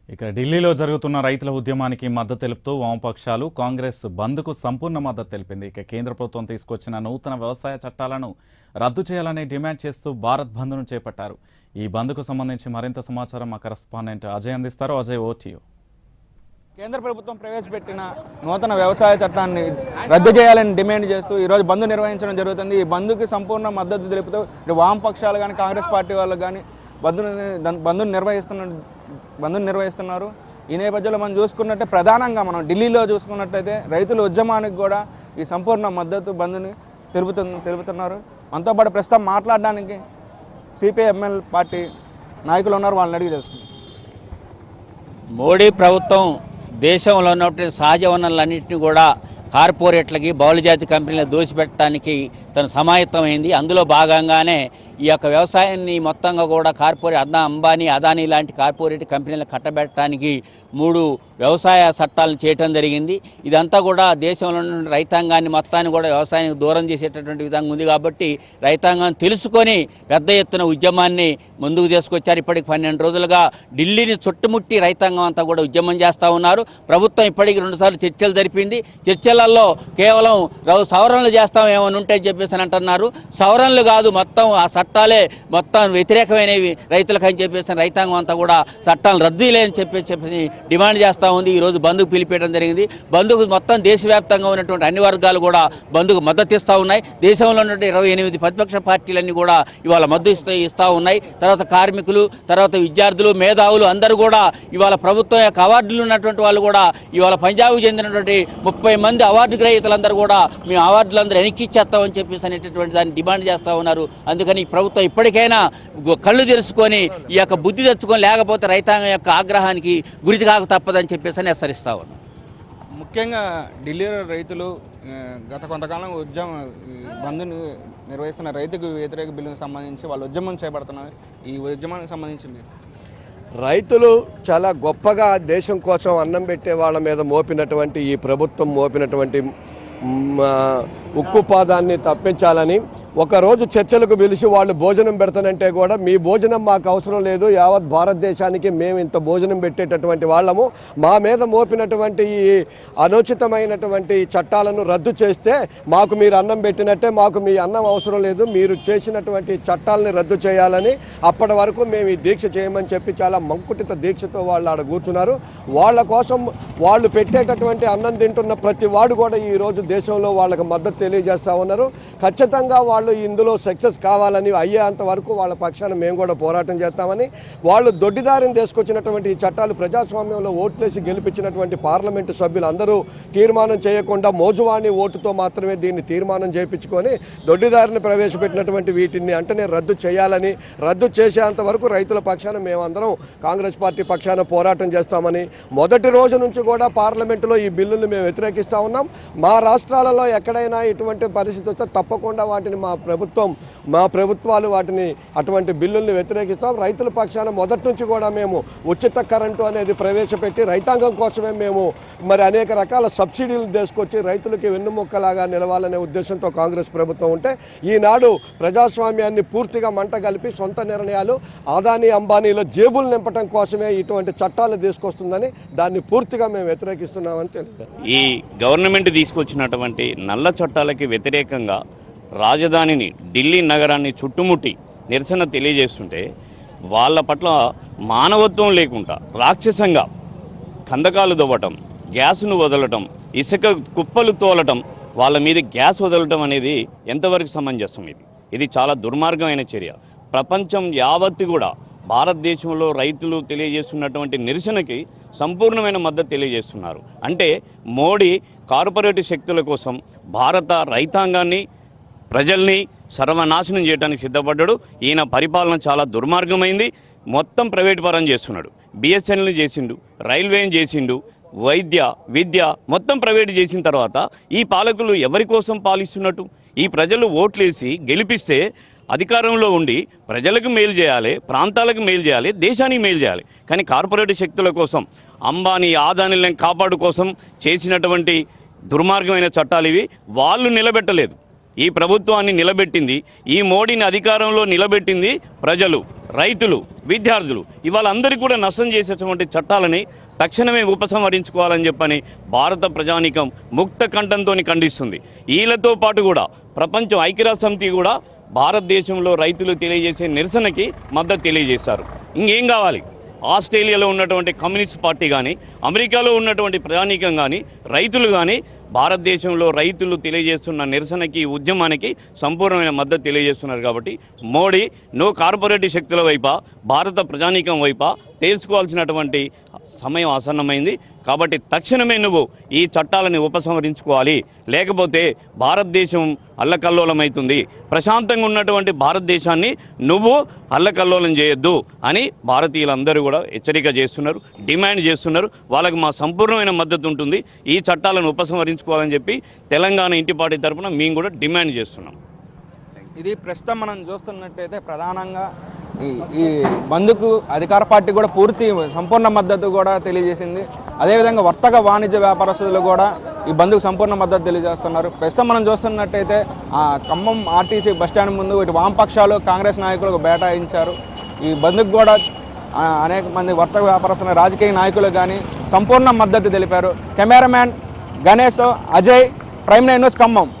ఇక ఢిల్లీలో జరుగుతున్న రైతుల ఉద్యమానికి మద్దతు తెలుపుతూ వామపక్షాలు కాంగ్రెస్ బంద్కు సంపూర్ణ మద్దతు తెలిపింది ఇక కేంద్ర ప్రభుత్వం తీసుకొచ్చిన నూతన వ్యవసాయ చట్టాలను రద్దు చేయాలని డిమాండ్ చేస్తూ భారత్ బంద్ను చేపట్టారు ఈ బంద్కు సంబంధించి మరింత సమాచారం మా కరస్పాండెంట్ అజయ్ అందిస్తారు అజయ్ ఓటీయూ కేంద్ర ప్రభుత్వం ప్రవేశపెట్టిన నూతన వ్యవసాయ చట్టాన్ని రద్దు చేయాలని డిమాండ్ చేస్తూ ఈరోజు బంద్ నిర్వహించడం జరుగుతుంది ఈ బంద్కి సంపూర్ణ మద్దతు తెలుపుతూ ఇటు వామపక్షాలు కానీ కాంగ్రెస్ పార్టీ వాళ్ళు కానీ బంద్ను బంద్ను నిర్వహిస్తున్న బంద్ను నిర్వహిస్తున్నారు ఈ నేపథ్యంలో మనం చూసుకున్నట్టే ప్రధానంగా మనం ఢిల్లీలో చూసుకున్నట్టయితే రైతుల ఉద్యమానికి కూడా ఈ సంపూర్ణ మద్దతు బంద్ని తెలుపుతు తెలుపుతున్నారు మనతో పాటు ప్రస్తుతం మాట్లాడడానికి సిపిఎంఎల్ పార్టీ నాయకులు ఉన్నారు వాళ్ళని అడిగి తెలుస్తుంది మోడీ ప్రభుత్వం దేశంలో ఉన్నటువంటి సహజ వనరులన్నింటినీ కూడా కార్పొరేట్లకి బహుళజాతి కంపెనీలకు దోసిపెట్టడానికి తను సమాయత్తమైంది అందులో భాగంగానే ఈ యొక్క వ్యవసాయాన్ని మొత్తంగా కూడా కార్పొరేట్ అదా అంబానీ అదానీ లాంటి కార్పొరేట్ కంపెనీలకు కట్టబెట్టడానికి మూడు వ్యవసాయ చట్టాలను చేయటం జరిగింది ఇదంతా కూడా దేశంలో ఉన్న రైతాంగాన్ని మొత్తాన్ని కూడా వ్యవసాయానికి దూరం చేసేటటువంటి విధంగా ఉంది కాబట్టి రైతాంగం తెలుసుకొని పెద్ద ఎత్తున ఉద్యమాన్ని ముందుకు తీసుకొచ్చారు ఇప్పటికి పన్నెండు రోజులుగా ఢిల్లీని చుట్టుముట్టి రైతాంగం అంతా కూడా ఉద్యమం చేస్తూ ఉన్నారు ప్రభుత్వం ఇప్పటికి రెండుసార్లు చర్చలు జరిపింది చర్చలలో కేవలం రౌ- సవరణలు చేస్తాం ఏమైనా ఉంటే అని చెప్పేసి అని అంటున్నారు సవరణలు కాదు మొత్తం ఆ చట్టాలే మొత్తం వ్యతిరేకమైనవి రైతులకు అని చెప్పేసి రైతాంగం అంతా కూడా చట్టాలు రద్దు లేని చెప్పి చెప్పి డిమాండ్ చేస్తూ ఉంది ఈరోజు బంధుకు పిలిపేయడం జరిగింది బంధుకు మొత్తం దేశవ్యాప్తంగా ఉన్నటువంటి అన్ని వర్గాలు కూడా బంధుకు మద్దతు ఇస్తూ ఉన్నాయి దేశంలో ఉన్నటువంటి ఇరవై ఎనిమిది ప్రతిపక్ష పార్టీలన్నీ కూడా ఇవాళ మద్దతు ఇస్తూ ఇస్తూ ఉన్నాయి తర్వాత కార్మికులు తర్వాత విద్యార్థులు మేధావులు అందరూ కూడా ఇవాళ ప్రభుత్వం యొక్క అవార్డులు ఉన్నటువంటి వాళ్ళు కూడా ఇవాళ పంజాబ్కు చెందినటువంటి ముప్పై మంది అవార్డు గ్రహీతలందరూ కూడా మేము అవార్డులందరూ వెనక్కి ఇచ్చేస్తామని చెప్పేసి అనేటటువంటి దాన్ని డిమాండ్ చేస్తూ ఉన్నారు అందుకని ఈ ప్రభుత్వం ఇప్పటికైనా గు- కళ్ళు తెరుచుకొని ఈ యొక్క బుద్ధి తెచ్చుకొని లేకపోతే రైతాంగం యొక్క ఆగ్రహానికి గురి కాక తప్పదని చెప్పేసి అని హెచ్చరిస్తా ఉన్నాం ముఖ్యంగా ఢిల్లీలో రైతులు ఆ, గత కొంతకాలం ఉద్యమం ఈ బంద్ను నిర్వహిస్తున్న రైతుకు వ్యతిరేక బిల్లుకు సంబంధించి వాళ్ళు ఉద్యమం చేపడుతున్నారు ఈ ఉద్యమానికి సంబంధించి మీరు రైతులు చాలా గొప్పగా దేశం కోసం అన్నం పెట్టే వాళ్ళ మీద మోపినటువంటి ఈ ప్రభుత్వం మోపినటువంటి మ్, ఆ, ఉక్కుపాదాన్ని తప్పించాలని ఒకరోజు చర్చలకు పిలిచి వాళ్ళు భోజనం పెడతానంటే కూడా మీ భోజనం మాకు అవసరం లేదు యావత్ భారతదేశానికి మేము ఇంత భోజనం పెట్టేటటువంటి వాళ్ళము మా మీద మోపినటువంటి ఈ అనుచితమైనటువంటి చట్టాలను రద్దు చేస్తే మాకు మీరు అన్నం పెట్టినట్టే మాకు మీ అన్నం అవసరం లేదు మీరు చేసినటువంటి చట్టాలని రద్దు చేయాలని అప్పటి వరకు మేము ఈ దీక్ష చేయమని చెప్పి చాలా మంకుటిత దీక్షతో వాళ్ళు ఆడ కూర్చున్నారు వాళ్ళ కోసం వాళ్ళు పెట్టేటటువంటి అన్నం తింటున్న ప్రతి వాడు కూడా ఈ రోజు దేశంలో వాళ్ళకి మద్దతు తెలియజేస్తా ఉన్నారు ఖచ్చితంగా వాళ్ళు ఇందులో సక్సెస్ కావాలని అయ్యేంత వరకు వాళ్ళ పక్షాన మేము కూడా పోరాటం చేస్తామని వాళ్ళు దొడ్డిదారిని తీసుకొచ్చినటువంటి ఈ చట్టాలు ప్రజాస్వామ్యంలో ఓట్లేసి గెలిపించినటువంటి పార్లమెంటు సభ్యులు అందరూ తీర్మానం చేయకుండా మోజువాణి ఓటుతో మాత్రమే దీన్ని తీర్మానం చేయించుకొని దొడ్డిదారిని ప్రవేశపెట్టినటువంటి వీటిని అంటనే రద్దు చేయాలని రద్దు చేసేంత వరకు రైతుల పక్షాన మేమందరం కాంగ్రెస్ పార్టీ పక్షాన పోరాటం చేస్తామని మొదటి రోజు నుంచి కూడా పార్లమెంటులో ఈ బిల్లును మేము వ్యతిరేకిస్తూ ఉన్నాం మా రాష్ట్రాలలో ఎక్కడైనా ఇటువంటి పరిస్థితి వస్తే తప్పకుండా వాటిని మా ప్రభుత్వం మా ప్రభుత్వాలు వాటిని అటువంటి బిల్లుల్ని వ్యతిరేకిస్తాం రైతుల పక్షాన మొదటి నుంచి కూడా మేము ఉచిత కరెంటు అనేది ప్రవేశపెట్టి రైతాంగం కోసమే మేము మరి అనేక రకాల సబ్సిడీలు తీసుకొచ్చి రైతులకి వెన్నుముక్కలాగా నిలవాలనే ఉద్దేశంతో కాంగ్రెస్ ప్రభుత్వం ఉంటే ఈనాడు ప్రజాస్వామ్యాన్ని పూర్తిగా మంట కలిపి సొంత నిర్ణయాలు అదానీ అంబానీలో జేబులు నింపడం కోసమే ఇటువంటి చట్టాలు తీసుకొస్తుందని దాన్ని పూర్తిగా మేము వ్యతిరేకిస్తున్నామని తెలియదు ఈ గవర్నమెంట్ తీసుకొచ్చినటువంటి నల్ల చట్టాలకి వ్యతిరేకంగా రాజధానిని ఢిల్లీ నగరాన్ని చుట్టుముట్టి నిరసన తెలియజేస్తుంటే వాళ్ళ పట్ల మానవత్వం లేకుండా రాక్షసంగా కందకాలు దవ్వటం గ్యాస్ను వదలటం ఇసుక కుప్పలు తోలటం వాళ్ళ మీద గ్యాస్ వదలటం అనేది ఎంతవరకు సమంజసం ఇది ఇది చాలా దుర్మార్గమైన చర్య ప్రపంచం యావత్తు కూడా భారతదేశంలో రైతులు తెలియజేస్తున్నటువంటి నిరసనకి సంపూర్ణమైన మద్దతు తెలియజేస్తున్నారు అంటే మోడీ కార్పొరేట్ శక్తుల కోసం భారత రైతాంగాన్ని ప్రజల్ని సర్వనాశనం చేయడానికి సిద్ధపడ్డాడు ఈయన పరిపాలన చాలా దుర్మార్గమైంది మొత్తం ప్రైవేట్ పరం చేస్తున్నాడు బిఎస్ఎన్ఎల్ని చేసిండు రైల్వేని చేసిండు వైద్య విద్య మొత్తం ప్రైవేట్ చేసిన తర్వాత ఈ పాలకులు ఎవరి కోసం పాలిస్తున్నట్టు ఈ ప్రజలు ఓట్లేసి గెలిపిస్తే అధికారంలో ఉండి ప్రజలకు మేలు చేయాలి ప్రాంతాలకు మేలు చేయాలి దేశానికి మేలు చేయాలి కానీ కార్పొరేట్ శక్తుల కోసం అంబానీ ఆదానీలను కాపాడు కోసం చేసినటువంటి దుర్మార్గమైన చట్టాలు ఇవి వాళ్ళు నిలబెట్టలేదు ఈ ప్రభుత్వాన్ని నిలబెట్టింది ఈ మోడీని అధికారంలో నిలబెట్టింది ప్రజలు రైతులు విద్యార్థులు ఇవాళ అందరికీ కూడా నష్టం చేసేటువంటి చట్టాలని తక్షణమే ఉపసంహరించుకోవాలని చెప్పని భారత ప్రజానీకం ముక్త కంఠంతో ఖండిస్తుంది వీళ్ళతో పాటు కూడా ప్రపంచం ఐక్యరాజ్య సమితి కూడా భారతదేశంలో రైతులు తెలియజేసే నిరసనకి మద్దతు తెలియజేశారు ఇంకేం కావాలి ఆస్ట్రేలియాలో ఉన్నటువంటి కమ్యూనిస్ట్ పార్టీ కానీ అమెరికాలో ఉన్నటువంటి ప్రజానీకం కానీ రైతులు కానీ భారతదేశంలో రైతులు తెలియజేస్తున్న నిరసనకి ఉద్యమానికి సంపూర్ణమైన మద్దతు తెలియజేస్తున్నారు కాబట్టి మోడీ నో కార్పొరేటివ్ శక్తుల వైపా భారత ప్రజానీకం వైపా తేల్చుకోవాల్సినటువంటి సమయం ఆసన్నమైంది కాబట్టి తక్షణమే నువ్వు ఈ చట్టాలని ఉపసంహరించుకోవాలి లేకపోతే భారతదేశం అల్లకల్లోలమవుతుంది ప్రశాంతంగా ఉన్నటువంటి భారతదేశాన్ని నువ్వు అల్లకల్లోలం చేయొద్దు అని భారతీయులందరూ కూడా హెచ్చరిక చేస్తున్నారు డిమాండ్ చేస్తున్నారు వాళ్ళకి మా సంపూర్ణమైన మద్దతు ఉంటుంది ఈ చట్టాలను ఉపసంహరించుకోవాలని చెప్పి తెలంగాణ ఇంటి పార్టీ తరఫున మేము కూడా డిమాండ్ చేస్తున్నాం ఇది ప్రస్తుతం మనం చూస్తున్నట్టయితే ప్రధానంగా ఈ ఈ బంద్కు అధికార పార్టీ కూడా పూర్తి సంపూర్ణ మద్దతు కూడా తెలియజేసింది అదేవిధంగా వర్తక వాణిజ్య వ్యాపారస్తులు కూడా ఈ బంద్కు సంపూర్ణ మద్దతు తెలియజేస్తున్నారు ప్రస్తుతం మనం చూస్తున్నట్టయితే ఆ ఖమ్మం ఆర్టీసీ బస్టాండ్ ముందు ఇటు వామపక్షాలు కాంగ్రెస్ నాయకులకు బేటాయించారు ఈ బంద్కు కూడా ఆ, అనేక మంది వర్తక వ్యాపారస్తులు రాజకీయ నాయకులు కానీ సంపూర్ణ మద్దతు తెలిపారు కెమెరామ్యాన్ గణేష్తో Ajay prime nine news Khammam